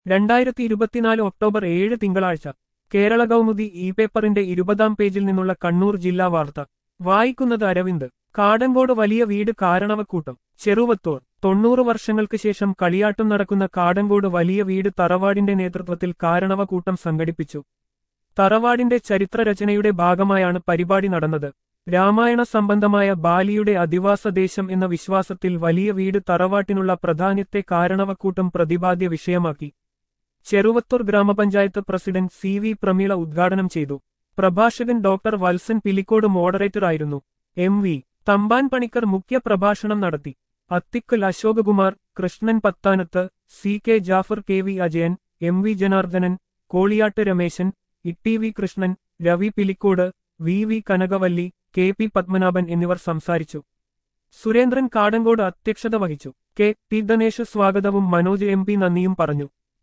രണ്ടായിരത്തി ഇരുപത്തിനാല് ഒക്ടോബർ ഏഴ് തിങ്കളാഴ്ച കേരള കൗമുദി ഇ പേപ്പറിന്റെ ഇരുപതാം പേജിൽ നിന്നുള്ള കണ്ണൂർ ജില്ലാ വാർത്ത വായിക്കുന്നത് അരവിന്ദ് കാടങ്കോട് വലിയ വീട് കാരണവക്കൂട്ടം ചെറുവത്തൂർ തൊണ്ണൂറ് വർഷങ്ങൾക്ക് ശേഷം കളിയാട്ടം നടക്കുന്ന കാടങ്കോട് വലിയ വീട് തറവാടിന്റെ നേതൃത്വത്തിൽ കാരണവക്കൂട്ടം സംഘടിപ്പിച്ചു തറവാടിന്റെ ചരിത്രരചനയുടെ ഭാഗമായാണ് പരിപാടി നടന്നത് രാമായണ സംബന്ധമായ ബാലിയുടെ അധിവാസദേശം എന്ന വിശ്വാസത്തിൽ വലിയ വീട് തറവാട്ടിനുള്ള പ്രാധാന്യത്തെ കാരണവക്കൂട്ടം പ്രതിപാദ്യ വിഷയമാക്കി ചെറുവത്തൂർ ഗ്രാമപഞ്ചായത്ത് പ്രസിഡന്റ് സി വി പ്രമീള ഉദ്ഘാടനം ചെയ്തു പ്രഭാഷകൻ ഡോക്ടർ വത്സൻ പിലിക്കോട് മോഡറേറ്ററായിരുന്നു എം വി തമ്പാൻ പണിക്കർ മുഖ്യ പ്രഭാഷണം നടത്തി Athikkal Asokakumar Krishnan Pathanath C K Jafar K V Ajayan M V Janardhanan Koliyat Rameshan Itty V Krishnan Ravi Pilicode V V Kanakavalli K P Padmanabhan എന്നിവർ സംസാരിച്ചു സുരേന്ദ്രൻ കാടങ്കോട് അധ്യക്ഷത വഹിച്ചു കെ ടി ഗണേഷ് സ്വാഗതവും മനോജ് എം പി നന്ദിയും പറഞ്ഞു